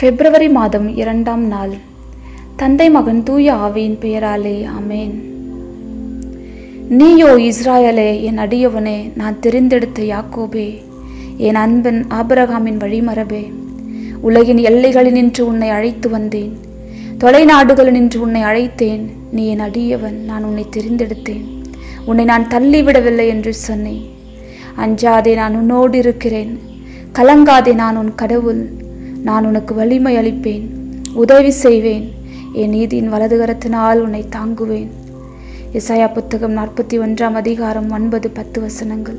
பிப்ரவரி மாதம் இரண்டாம் நாள் தந்தை மகன் தூய ஆவியின் பெயராலே ஆமென் நீயோ இஸ்ராயலே என் அடியவனே நான் தெரிந்தெடுத்த யாக்கோபே என் அன்பன் ஆபிரகாமின் வழிமரபே உலகின் எல்லைகளினின்று உன்னை அழைத்து வந்தேன் தொலைநாடுகளினின்று உன்னை அழைத்தேன் நீ என் அடியவன் நான் உன்னை தெரிந்தெடுத்தேன் உன்னை நான் தள்ளிவிடவில்லை என்று சொன்னேன் அஞ்சாதே நான் உன்னோடு இருக்கிறேன் கலங்காதே நான் உன் கடவுள் நான் உனக்கு வலிமை அளிப்பேன் உதவி செய்வேன் என் நீதியின் வலதுகரத்தினால் உன்னை தாங்குவேன் இசாயா புத்தகம் நாற்பத்தி ஒன்றாம் அதிகாரம் ஒன்பது பத்து வசனங்கள்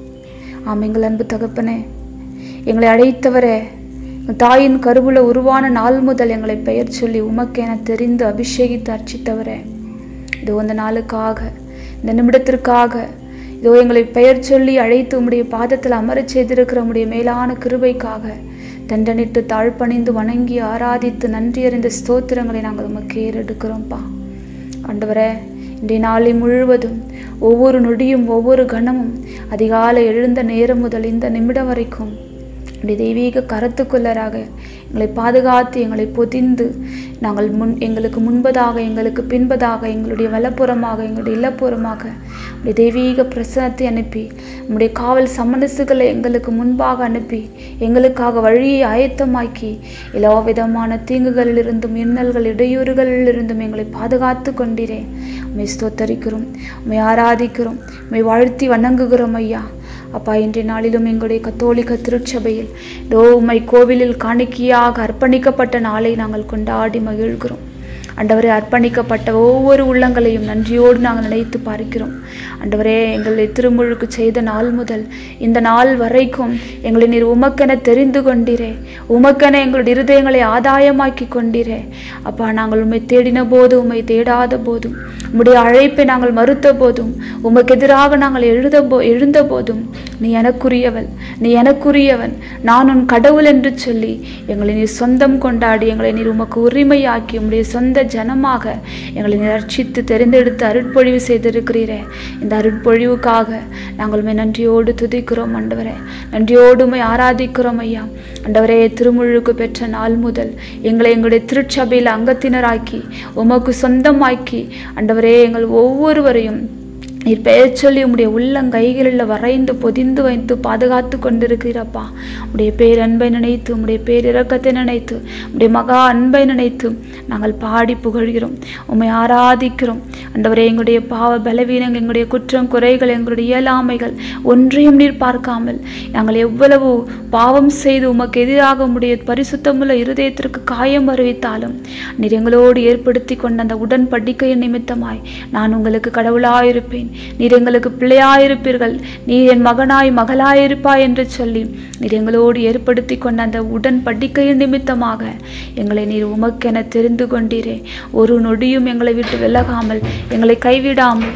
ஆம் எங்கள் அன்பு தகப்பனே எங்களை அழைத்தவரே உம் தாயின் கருவுல உருவான நாள் முதல் எங்களை பெயர் சொல்லி உமக்கென தெரிந்து அபிஷேகித்து அர்ச்சித்தவரே இதோ இந்த நாளுக்காக இந்த நிமிடத்திற்காக இதோ எங்களை பெயர் சொல்லி அழைத்து உம்முடைய பாதத்தில் அமரச் செய்திருக்கிற உம்முடைய மேலான கிருபைக்காக தண்டனிட்டு தாழ்பணிந்து வணங்கி ஆராதித்து நன்றி அறிந்த ஸ்தோத்திரங்களை நாங்கள் உமக்கு ஏறெடுக்கிறோம்ப்பா ஆண்டவரே இன்றைய நாளை முழுவதும் ஒவ்வொரு நொடியும் ஒவ்வொரு கணமும் அதிகாலை எழுந்த நேரம் முதல் இந்த நிமிடம் வரைக்கும் உடைய தெய்வீக கரத்துக்குள்ளராக எங்களை பாதுகாத்து எங்களை பொதிந்து நாங்கள் முன் எங்களுக்கு முன்பதாக எங்களுக்கு பின்பதாக எங்களுடைய வலப்புறமாக எங்களுடைய இல்லப்புறமாக உடைய தெய்வீக பிரசனத்தை அனுப்பி உம்முடைய காவல் சமனசுகளை எங்களுக்கு முன்பாக அனுப்பி எங்களுக்காக வழியை ஆயத்தமாக்கி எல்லா விதமான தீங்குகளிலிருந்தும் இன்னல்கள் இடையூறுகளிலிருந்தும் எங்களை பாதுகாத்து கொண்டீரே உம்மை ஸ்தோத்தரிக்கிறோம் உம்மை ஆராதிக்கிறோம் உம்மை வாழ்த்தி வணங்குகிறோம் ஐயா அப்பா இன்றைய நாளிலும் எங்களுடைய கத்தோலிக்க திருச்சபையில் இதோ உம்மை கோவிலில் காணிக்கையாக அர்ப்பணிக்கப்பட்ட நாளை நாங்கள் கொண்டாடி மகிழ்கிறோம் ஆண்டவரே அர்ப்பணிக்கப்பட்ட ஒவ்வொரு உள்ளங்களையும் நன்றியோடு நாங்கள் நினைத்து பார்க்கிறோம் ஆண்டவரே எங்களை திருமுழுக்கு செய்த நாள் முதல் இந்த நாள் வரைக்கும் எங்களை நீர் உமக்கென தெரிந்து கொண்டீரே உமக்கென எங்களுடைய இருதயங்களை ஆதாயமாக்கி கொண்டீரே அப்பா நாங்கள் உம்மை தேடின போது உம்மை தேடாத போதும் உம்முடைய அழைப்பை நாங்கள் மறுத்த போதும் உமக்கு எதிராக நாங்கள் எழுத போ எழுந்த போதும் நீ எனக்குரியவள் நீ எனக்குரியவன் நான் உன் கடவுள் என்று சொல்லி எங்களை நீர் சொந்தம் கொண்டாடி எங்களை நீர் உமக்கு உரிமையாக்கி உம்முடைய சொந்த ஜனமாக எங்களை நீர் ரட்சித்து தெரிந்தெடுத்து அருட்பொழிவு செய்திருக்கிறீரே இந்த அருட்பொழிவுக்காக நாங்கள் உண்மை நன்றியோடு துதிக்கிறோம் ஆண்டவரே நன்றியோடு உம்மை ஆராதிக்கிறோம் ஐயா ஆண்டவரே திருமுழுக்கு பெற்ற நாள் முதல் எங்களை எங்களுடைய திருச்சபையில் அங்கத்தினராக்கி உமக்கு சொந்தமாக்கி ஆண்டவரே எங்கள் ஒவ்வொருவரையும் நீர் பெயர் சொல்லி உம்முடைய உள்ளங்கைகளில் வரைந்து பொதிந்து வைத்து பாதுகாத்து கொண்டிருக்கிறப்பா உடைய பேரன்பை நினைத்து உம்முடைய பேரிரக்கத்தை நினைத்து உடைய மகா அன்பை நினைத்து நாங்கள் பாடி புகழ்கிறோம் உம்மை ஆராதிக்கிறோம் அண்டவரே எங்களுடைய பாவ பலவீனங்கள் எங்களுடைய குற்றம் குறைகள் எங்களுடைய இயலாமைகள் ஒன்றையும் நீர் பார்க்காமல் நாங்கள் எவ்வளவு பாவம் செய்து உமக்கு எதிராக உம்முடைய பரிசுத்தமுள்ள இருதயத்திற்கு காயம் அறிவித்தாலும் நீர் எங்களோடு ஏற்படுத்தி கொண்ட அந்த உடன்படிக்கையின் நிமித்தமாய் நான் உங்களுக்கு கடவுளாயிருப்பேன் நீர் எங்களுக்கு பிள்ளையாயிருப்பீர்கள் நீர் என் மகனாய் மகளாயிருப்பாய் என்று சொல்லி நீர் எங்களோடு ஏற்படுத்தி கொண்ட அந்த உடன்படிக்கையின் நிமித்தமாக எங்களை நீர் உமக்கென தெரிந்து கொண்டீரே ஒரு நொடியும் எங்களை விட்டு விலகாமல் எங்களை கைவிடாமல்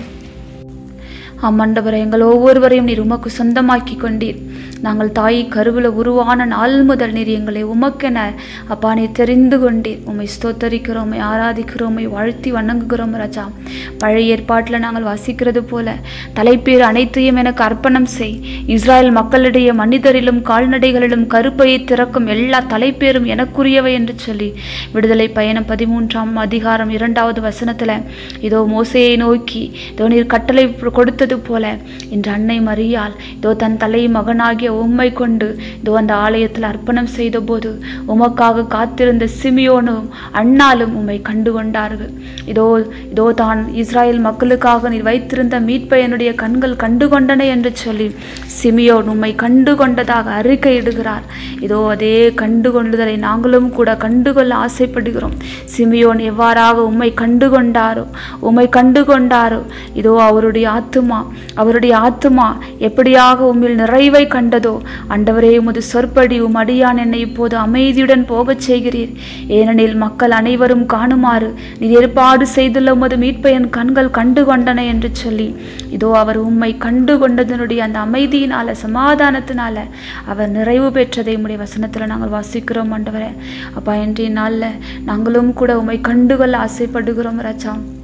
ஆமாண்டவரை எங்கள் ஒவ்வொருவரையும் நீர் உமக்கு சொந்தமாக்கி கொண்டீர் நாங்கள் தாய் கருவில் உருவான நாள் முதல் நீர் எங்களை உமக்கென அப்பா நீர் தெரிந்து கொண்டீர் உம்மை ஸ்தோத்தரிக்கிறோம் உம்மை ஆராதிக்கிறோம் உம்மை வாழ்த்தி வணங்குகிறோம் ராஜா பழைய ஏற்பாட்டில் நாங்கள் வாசிக்கிறது போல தலைப்பேர் அனைத்தையும் எனக்கு அர்ப்பணம் செய் இஸ்ராயல் மக்களிடையே மனிதரிலும் கால்நடைகளிலும் கருப்பையை திறக்கும் எல்லா தலைப்பேரும் எனக்குரியவை என்று சொல்லி விடுதலை பயணம் பதிமூன்றாம் அதிகாரம் இரண்டாவது வசனத்தில் இதோ மோசையை நோக்கி இதோ நீர் கட்டளை கொடுத்தது போல இன்று அன்னை மரியாள் இதோ தன் தலை மகனாகிய உம்மை கொண்டு இதோ அந்த ஆலயத்தில் அர்ப்பணம் செய்த போது உமக்காக காத்திருந்த சிமியோனும் அண்ணாலும் உம்மை கண்டு கொண்டார்கள் இதோ இதோ தான் இஸ்ராயல் மக்களுக்காக நீர் வைத்திருந்த மீட்பை என்னுடைய கண்கள் கண்டு கொண்டன என்று சொல்லி சிமியோன் உம்மை கண்டு கொண்டதாக அறிக்கையிடுகிறார் இதோ அதே கண்டு கொண்டுதலை நாங்களும் கூட கண்டுகொள்ள ஆசைப்படுகிறோம் சிமியோன் எவ்வாறாக உம்மை கண்டு கொண்டாரோ உம்மை கண்டு கொண்டாரோ இதோ அவருடைய ஆத்துமா அவருடைய ஆத்துமா எப்படியாக உம்மில் நிறைவை கண்டதோ அண்டவரே உமது சொற்படி உம் அடியான் என்னை இப்போது அமைதியுடன் போகச் செய்கிறீர் ஏனெனில் மக்கள் அனைவரும் காணுமாறு நீர் ஏற்பாடு செய்துள்ள உமது மீட்பை என் கண்கள் கண்டு கொண்டன என்று சொல்லி இதோ அவர் உம்மை கண்டு கொண்டதனுடைய அந்த அமைதியினால சமாதானத்தினால அவர் நிறைவு பெற்றதை உம்முடைய வசனத்தில் நாங்கள் வாசிக்கிறோம் ஆண்டவரே அப்பா இன்றைய நாளில் நாங்களும் கூட உம்மை கண்டுகொள்ள ஆசைப்படுகிறோம் ராஜா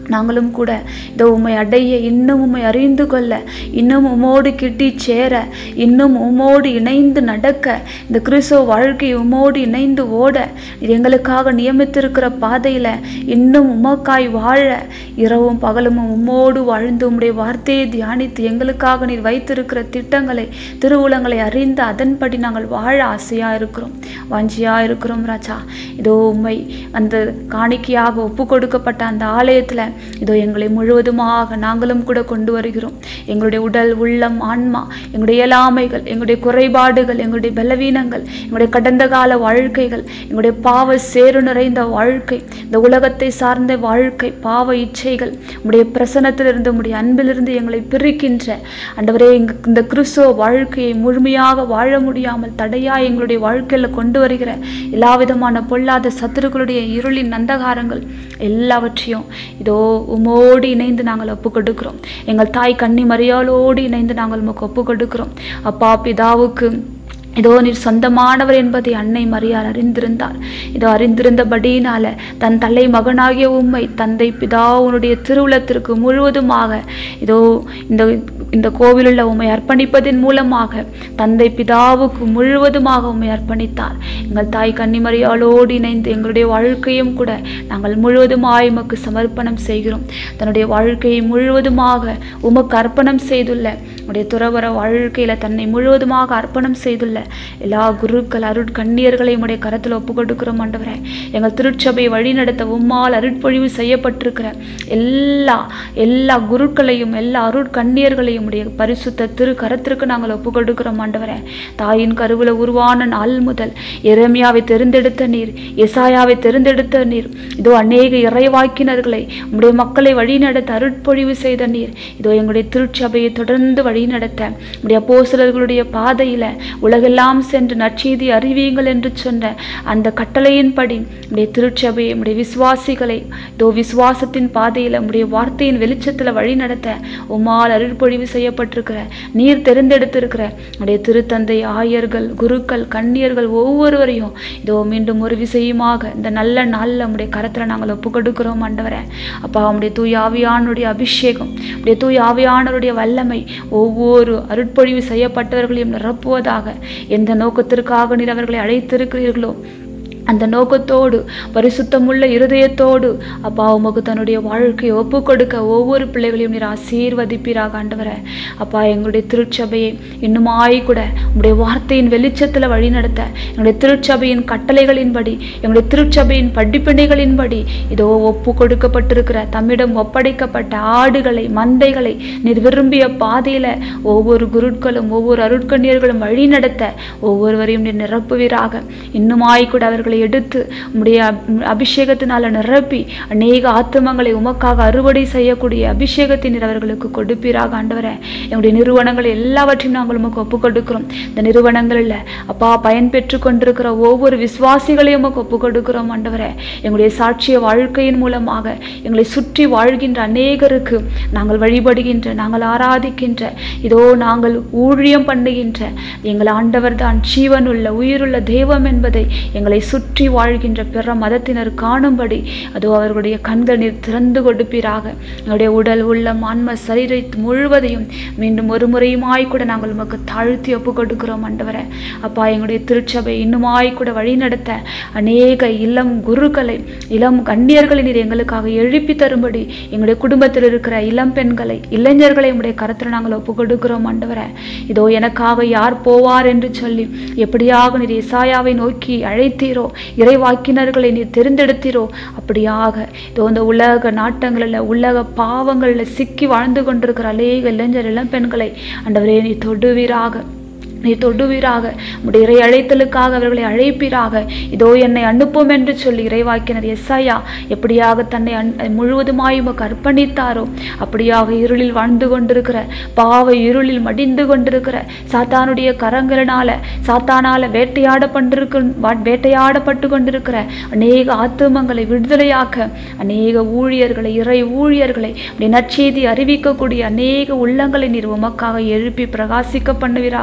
நாங்களும் கூட இந்த உம்மை அடைய இன்னும் உம்மை அறிந்து கொள்ள இன்னும் உமோடு கிட்டி சேர இன்னும் உமோடு இணைந்து நடக்க இந்த கிறிஸ்துவ வாழ்க்கை உமோடு இணைந்து ஓட நீர் எங்களுக்காக நியமித்திருக்கிற பாதையில் இன்னும் உமக்காய் வாழ இரவும் பகலும் உம்மோடு வாழ்ந்து உம்முடைய வார்த்தையை தியானித்து எங்களுக்காக நீர் வைத்திருக்கிற திட்டங்களை திருவுளங்களை அறிந்து அதன்படி நாங்கள் வாழ ஆசையா இருக்கிறோம் வாஞ்சியா இருக்கிறோம் ராஜா இதோ உம்மை அந்த காணிக்கையாக ஒப்பு கொடுக்கப்பட்ட அந்த ஆலயத்துல இதோ எங்களை முழுவதுமாக நாங்களும் கூட கொண்டு வருகிறோம் எங்களுடைய உடல் உள்ளம் ஆன்மா எங்களுடைய இயலாமைகள் எங்களுடைய குறைபாடுகள் எங்களுடைய பலவீனங்கள் எங்களுடைய கடந்த கால வாழ்க்கைகள் எங்களுடைய பாவ சேறு நிறைந்த வாழ்க்கை இந்த உலகத்தை சார்ந்த வாழ்க்கை பாவ இச்சைகள் உடைய பிரசனத்திலிருந்து உடைய அன்பிலிருந்து எங்களை பிரிக்கின்ற ஆண்டவரே எங்க இந்த கிறிஸ்துவ வாழ்க்கையை முழுமையாக வாழ முடியாமல் தடையா எங்களுடைய வாழ்க்கையில கொண்டு வருகிற எல்லா விதமான பொல்லாத சத்துருக்களுடைய இருளின் அந்தகாரங்கள் எல்லாவற்றையும் இதோ உமோடு இணைந்து நாங்கள் ஒப்பு கொடுக்கிறோம் எங்கள் தாய் கன்னி மரியாளோடு இணைந்து நாங்கள் உமக்கு ஒப்பு கொடுக்கிறோம் அப்பா பிதாவுக்கு இதோ நீர் சொந்தமானவர் என்பதை அன்னை மரியாள் அறிந்திருந்தார் இதோ அறிந்திருந்தபடியினால தன் தலை மகனாகிய உம்மை தந்தை பிதாவுனுடைய திருவுளத்திற்கு முழுவதுமாக இதோ இந்த இந்த கோவிலுள்ள உம்மை அர்ப்பணிப்பதன் மூலமாக தந்தை பிதாவுக்கு முழுவதுமாக உம்மை அர்ப்பணித்தார் எங்கள் தாய் கன்னிமரியாளோடு இணைந்து எங்களுடைய வாழ்க்கையும் கூட நாங்கள் முழுவதுமாய் உமக்கு சமர்ப்பணம் செய்கிறோம் தன்னுடைய வாழ்க்கையை முழுவதுமாக உமக்கு அர்ப்பணம் செய்துள்ள உடைய துறவர வாழ்க்கையில தன்னை முழுவதுமாக அர்ப்பணம் செய்துள்ள எல்லா குருக்கள் அருட்கண்ணியர்களையும் உடைய கரத்தில் ஒப்பு கொடுக்கிறோம் ஆண்டவரே எங்கள் திருச்சபையை வழிநடத்த உம்மால் அருட்பொழிவு செய்யப்பட்டிருக்கிற எல்லா எல்லா குருக்களையும் எல்லா அருட்கண்ணியர்களையும் உடைய பரிசுத்த திரு கரத்திற்கு நாங்கள் ஒப்பு கொடுக்கிறோம் ஆண்டவரே தாயின் கருவுல உருவான நாள் முதல் எரேமியாவை தெரிந்தெடுத்த நீர் எசாயாவை தெரிந்தெடுத்த நீர் இதோ அநேக இறைவாக்கினர்களை உம்முடைய மக்களை வழிநடத்த அருட்பொழிவு செய்த நீர் இதோ எங்களுடைய திருச்சபையை தொடர்ந்து வழிநடத்த உடைய அப்போஸ்தலர்களுடைய பாதையில உலகெல்லாம் சென்று நற்செய்தி அறிவியுங்கள் என்று சொன்ன அந்த கட்டளையின்படி உடைய திருச்சபையை உடைய விசுவாசிகளை இதோ விசுவாசத்தின் பாதையில உடைய வார்த்தையின் வெளிச்சத்துல வழிநடத்த உம்மால் அருட்பொழிவு செய்யப்பட்டிருக்கிற நீர் தெரிந்தெடுத்திருக்கிற உடைய திருத்தந்தை ஆயர்கள் குருக்கள் கண்ணியர்கள் ஒவ்வொருவரையும் இதோ மீண்டும் ஒரு விஷயமாக இந்த நல்ல நாள்ல உடைய கரத்துல நாங்கள் ஒப்பு கொடுக்கிறோம் ஆண்டவரே அப்பா உடைய தூய் ஆவியானுடைய அபிஷேகம் உடைய தூய் ஆவியானவருடைய வல்லமை ஒவ்வொரு அருட்பொழிவு செய்யப்பட்டவர்களையும் நிரப்புவதாக எந்த நோக்கத்திற்காக நீர் அவர்களை அழைத்திருக்கிறீர்களோ அந்த நோக்கத்தோடு பரிசுத்தமுள்ள இருதயத்தோடு அப்பா உமக்கு தன்னுடைய வாழ்க்கையை ஒப்பு கொடுக்க ஒவ்வொரு பிள்ளைகளையும் நீர் ஆசீர்வதிப்பீராக ஆண்டவரே அப்பா எங்களுடைய திருச்சபையை இன்னுமாய் கூட உங்களுடைய வார்த்தையின் வெளிச்சத்தில் வழிநடத்த எங்களுடைய திருச்சபையின் கட்டளைகளின்படி எங்களுடைய திருச்சபையின் படிப்பினைகளின்படி இதோ ஒப்பு கொடுக்கப்பட்டிருக்கிற தம்மிடம் ஒப்படைக்கப்பட்ட ஆடுகளை மந்தைகளை நீர் விரும்பிய பாதையில ஒவ்வொரு குருட்களும் ஒவ்வொரு அருட்கண்ணியர்களும் வழிநடத்த ஒவ்வொருவரையும் நீர் நிரப்புவீராக இன்னுமாய் கூட அவர்களை எடுத்து உம்முடைய அபி- அபிஷேகத்தினால நிரப்பி அநேக ஆத்துமங்களை உமக்காக அறுவடை செய்யக்கூடிய அபிஷேகத்தை நீர் அவர்களுக்கு கொடுப்பீராக ஆண்டவரே எங்களுடைய நிறுவனங்கள் எல்லாவற்றையும் நாங்கள் உமக்கு ஒப்பு கொடுக்கிறோம் இந்த நிறுவனங்களில் அப்பா பயன்பெற்று கொண்டிருக்கிற ஒவ்வொரு விசுவாசிகளையும் உமக்கு ஒப்பு கொடுக்கிறோம் ஆண்டவரே எங்களுடைய சாட்சிய வாழ்க்கையின் மூலமாக எங்களை சுற்றி வாழ்கின்ற அநேகருக்கு நாங்கள் வழிபடுகின்ற நாங்கள் ஆராதிக்கின்ற இதோ நாங்கள் ஊழியம் பண்ணுகின்ற எங்கள் ஆண்டவர் தான் ஜீவனுள்ள உயிருள்ள தெய்வம் என்பதை எங்களை சுற்றி வாழ்கின்ற பிற மதத்தினர் காணும்படி அதோ அவர்களுடைய கண்கள் நீர் திறந்து கொடுப்பீராக எங்களுடைய உடல் உள்ளம் ஆன்ம சரீரை முழுவதையும் மீண்டும் ஒரு முறையுமாய் கூட நாங்கள் உமக்கு தாழ்த்தி ஒப்பு கொடுக்கிறோம் ஆண்டவரே அப்பா எங்களுடைய திருச்சபை இன்னுமாய் கூட வழிநடத்த அநேக இளம் குருக்களை இளம் கண்ணியர்களை நீர் எங்களுக்காக எழுப்பி தரும்படி எங்களுடைய குடும்பத்தில் இருக்கிற இளம் பெண்களை இளைஞர்களை உடைய கரத்தில் நாங்கள் ஒப்பு கொடுக்கிறோம் ஆண்டவரே இதோ எனக்காக யார் போவார் என்று சொல்லி எப்படியாக நீர் எசாயாவை நோக்கி அழைத்தீரோ இறைவாக்கினர்களை நீர் தெரிந்தெடுத்தீரோ அப்படியாக இதோ இந்த உலக நாட்டங்களில் உலக பாவங்களில் சிக்கி வாழ்ந்து கொண்டிருக்கிற அநேக இளைஞர் இளம் பெண்களை ஆண்டவரே நீ தொடுவீராக நீ தொடுவீராக உடைய இறை அழைத்தலுக்காக அவர்களை அழைப்பீராக இதோ என்னை அனுப்பும் என்று சொல்லி இறைவாக்கினர் எஸ்ஐயா எப்படியாக தன்னை அன் முழுவதுமாய் உமக்கு அர்ப்பணித்தாரோ அப்படியாக இருளில் வாழ்ந்து கொண்டிருக்கிற பாவ இருளில் மடிந்து கொண்டிருக்கிற சாத்தானுடைய கரங்களினால சாத்தானால வேட்டையாடப்பட்டிருக்க வா- வேட்டையாடப்பட்டு கொண்டிருக்கிற அநேக ஆத்துமங்களை விடுதலையாக்க அநேக ஊழியர்களை இறை ஊழியர்களை உடைய நற்செய்தி அறிவிக்கக்கூடிய அநேக உள்ளங்களை நீர் உமக்காக எழுப்பி பிரகாசிக்க பண்ணுவீராக ஆண்டவரே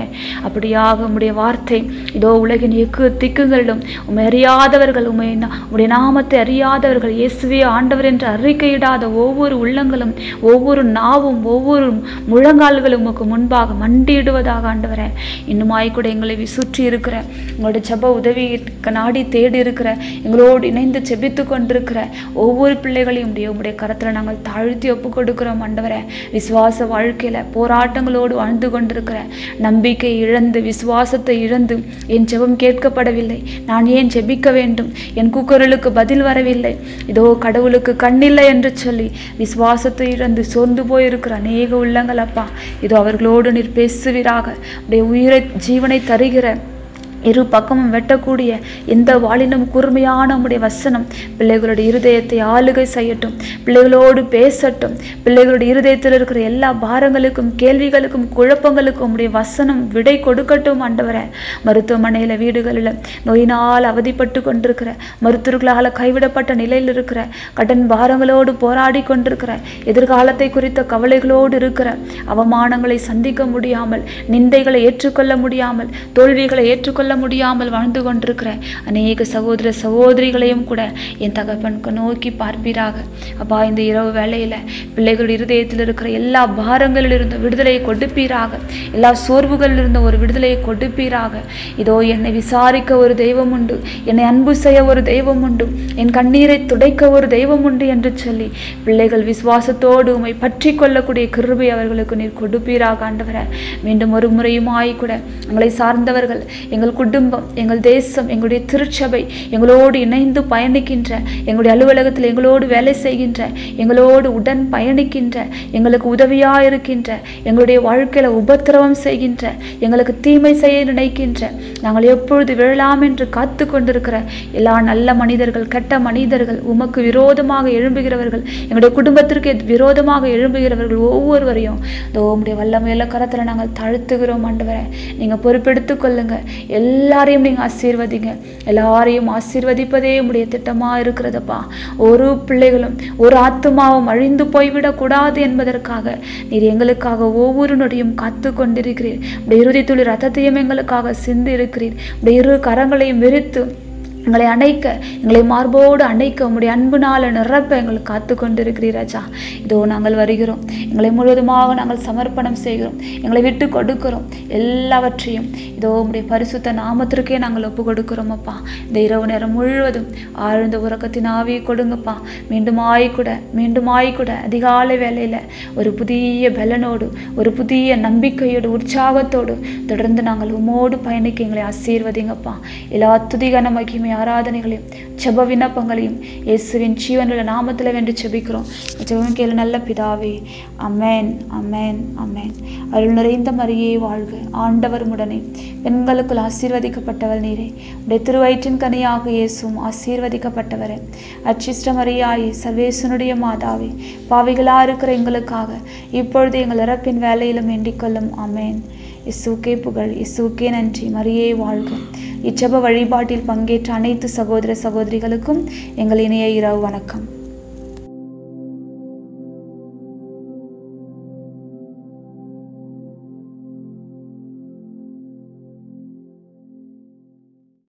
ஆண்டவரே அப்படியாக உம்முடைய வார்த்தை இதோ உலகின் எக்கு திக்குகளிலும் உம்மை அறியாதவர்கள் உம்மை நா- உம்முடைய நாமத்தை அறியாதவர்கள் இயேசுவே ஆண்டவர் என்று அறிக்கையிடாத ஒவ்வொரு உள்ளங்களும் ஒவ்வொரு நாவும் ஒவ்வொரு முழங்கால்களும் உமக்கு முன்பாக மண்டியிடுவதாக ஆண்டவரே இன்னுமாய் கூட எங்களை வி- சுற்றி இருக்கிற உங்களுடைய ஜெப உதவி நாடி தேடி இருக்கிற எங்களோடு இணைந்து செபித்து கொண்டிருக்கிற ஒவ்வொரு பிள்ளைகளையும் உடைய உம்முடைய கரத்துல நாங்கள் தாழ்த்தி ஒப்பு கொடுக்கிறோம் ஆண்டவரே விசுவாச வாழ்க்கையில போராட்டங்களோடு வாழ்ந்து கொண்டிருக்கிற நம்பிக்கை இழந்து விசுவாசத்தை இழந்து என் ஜெபம் கேட்கப்படவில்லை நான் ஏன் ஜெபிக்க வேண்டும் என் கூக்குரலுக்கு பதில் வரவில்லை இதோ கடவுளுக்கு கண்ணில்லை என்று சொல்லி விசுவாசத்தை இழந்து சோர்ந்து போயிருக்கிற அநேக உள்ளங்கள் அப்பா இதோ அவர்களோடு நீர் பேசுவீராக உடைய உயிரை ஜீவனை தருகிற இரு பக்கமும் வெட்டக்கூடிய எந்த வாளினும் கூர்மையான உம்முடைய வசனம் பிள்ளைகளுடைய இருதயத்தை ஆளுகை செய்யட்டும் பிள்ளைகளோடு பேசட்டும் பிள்ளைகளுடைய இருதயத்தில் இருக்கிற எல்லா பாரங்களுக்கும் கேள்விகளுக்கும் குழப்பங்களுக்கும் உம்முடைய வசனம் விடை கொடுக்கட்டும் ஆண்டவரே மருத்துவமனையில் வீடுகளில் நோயினால் அவதிப்பட்டு கொண்டிருக்கிற மருத்துவர்களால் கைவிடப்பட்ட நிலையில் இருக்கிற கடன் பாரங்களோடு போராடி கொண்டிருக்கிற எதிர்காலத்தை குறித்த கவலைகளோடு இருக்கிற அவமானங்களை சந்திக்க முடியாமல் நிந்தைகளை ஏற்றுக்கொள்ள முடியாமல் தோல்விகளை ஏற்றுக்கொள்ள முடியாமல் வாழ்ந்து கொண்டிருக்கிற அநேக சகோதர சகோதரிகளையும் கூட என் தகப்பனுக்கு நோக்கி பார்ப்பீராக அப்பா இந்த இரவு வேளையில பிள்ளைகள் இருதயத்தில் இருக்கிற எல்லா பாரங்களில் இருந்த விடுதலையை கொடுப்பீராக எல்லா சோர்வுகளில் இருந்த ஒரு விடுதலையை கொடுப்பீராக இதோ என்னை விசாரிக்க ஒரு தெய்வம் உண்டு என்னை அன்பு செய்ய ஒரு தெய்வம் உண்டு என் கண்ணீரை துடைக்க ஒரு தெய்வம் உண்டு என்று சொல்லி பிள்ளைகள் விசுவாசத்தோடு உம்மை பற்றி கொள்ளக்கூடிய கிருபை அவர்களுக்கு நீர் கொடுப்பீராக ஆண்டவரே மீண்டும் ஒரு முறையுமாய் கூட எங்களை சார்ந்தவர்கள் எங்கள் குடும்பம் எங்கள் தேசம் எங்களுடைய திருச்சபை எங்களோடு இணைந்து பயணிக்கின்ற எங்களுடைய அலுவலகத்தில் எங்களோடு வேலை செய்கின்ற எங்களோடு உடன் பயணிக்கின்ற எங்களுக்கு உதவியா இருக்கின்ற எங்களுடைய வாழ்க்கையில உபத்திரவம் செய்கின்ற எங்களுக்கு தீமை செய்ய நினைக்கின்ற நாங்கள் எப்பொழுது விழலாம் என்று காத்து கொண்டிருக்கிற எல்லா நல்ல மனிதர்கள் கெட்ட மனிதர்கள் உமக்கு விரோதமாக எழும்புகிறவர்கள் எங்களுடைய குடும்பத்திற்கு விரோதமாக எழும்புகிறவர்கள் ஒவ்வொருவரையும் இதோ உம்முடைய வல்லமையில கரத்துல நாங்கள் தாழ்த்துகிறோம் ஆண்டவரே நீங்க பொறுப்பெடுத்துக் கொள்ளுங்க எல்லாரையும் நீங்க ஆசீர்வதிங்க எல்லாரையும் ஆசீர்வதிப்பதே உம்முடைய திட்டமா இருக்கிறதப்பா ஒரு பிள்ளைகளும் ஒரு ஆத்துமாவும் அழிந்து போய்விடக் கூடாது என்பதற்காக நீர் எங்களுக்காக ஒவ்வொரு நொடியும் காத்து கொண்டிருக்கிறீர் உடைய இறுதி துளி ரத்தத்தையும் எங்களுக்காக சிந்தி இருக்கிறீர் உடைய இரு கரங்களையும் விரித்து எங்களை அணைக்க எங்களை மார்போடு அணைக்க உம்முடைய அன்புனால நிரப்ப எங்களுக்கு காத்து கொண்டிருக்கிறீர் ராஜா இதோ நாங்கள் வருகிறோம் எங்களை முழுவதுமாக நாங்கள் சமர்ப்பணம் செய்கிறோம் எங்களை விட்டு கொடுக்கிறோம் எல்லாவற்றையும் இதோ உம்முடைய பரிசுத்த நாமத்திற்கே நாங்கள் ஒப்பு கொடுக்கிறோம் அப்பா இந்த இரவு நேரம் முழுவதும் ஆழ்ந்த உறக்கத்தின் ஆவியை கொடுங்கப்பா மீண்டும் ஆய்கூட மீண்டும் ஆய்கூட அதிகாலை வேளையில ஒரு புதிய பலனோடு ஒரு புதிய நம்பிக்கையோடு உற்சாகத்தோடு தொடர்ந்து நாங்கள் உமோடு பயணிக்க எங்களை ஆசீர்வதிங்கப்பா எல்லா துதிகன மகிமை ஆராதனைகளையும் ஜெப விண்ணப்பங்களையும் இயேசுவின் ஜீவனுள்ள நாமத்தில் வென்று ஜெபிக்கிறோம் ஜெபம் கேளு நல்ல பிதாவே அமேன் அமேன் அமேன் அருள் நிறைந்த மரியே வாழ்க ஆண்டவர் உடனே பெண்களுக்குள் ஆசீர்வதிக்கப்பட்டவள் நீரே உடைய திருவயிற்றின் கனியாக இயேசுவும் ஆசீர்வதிக்கப்பட்டவரே அச்சிஷ்ட மரியாயே சர்வேசனுடைய மாதாவே பாவிகளா இருக்கிற எங்களுக்காக இப்பொழுது எங்கள் இறப்பின் வேலையிலும் வேண்டிக் கொள்ளும் அமேன் இசுக்கே புகழ் இசுக்கே நன்றி மரியே வாழ்க இச்சப வழிபாட்டில் பங்கேற்ற அனைத்து சகோதர சகோதரிகளுக்கும் எங்கள் இணைய இரவு வணக்கம்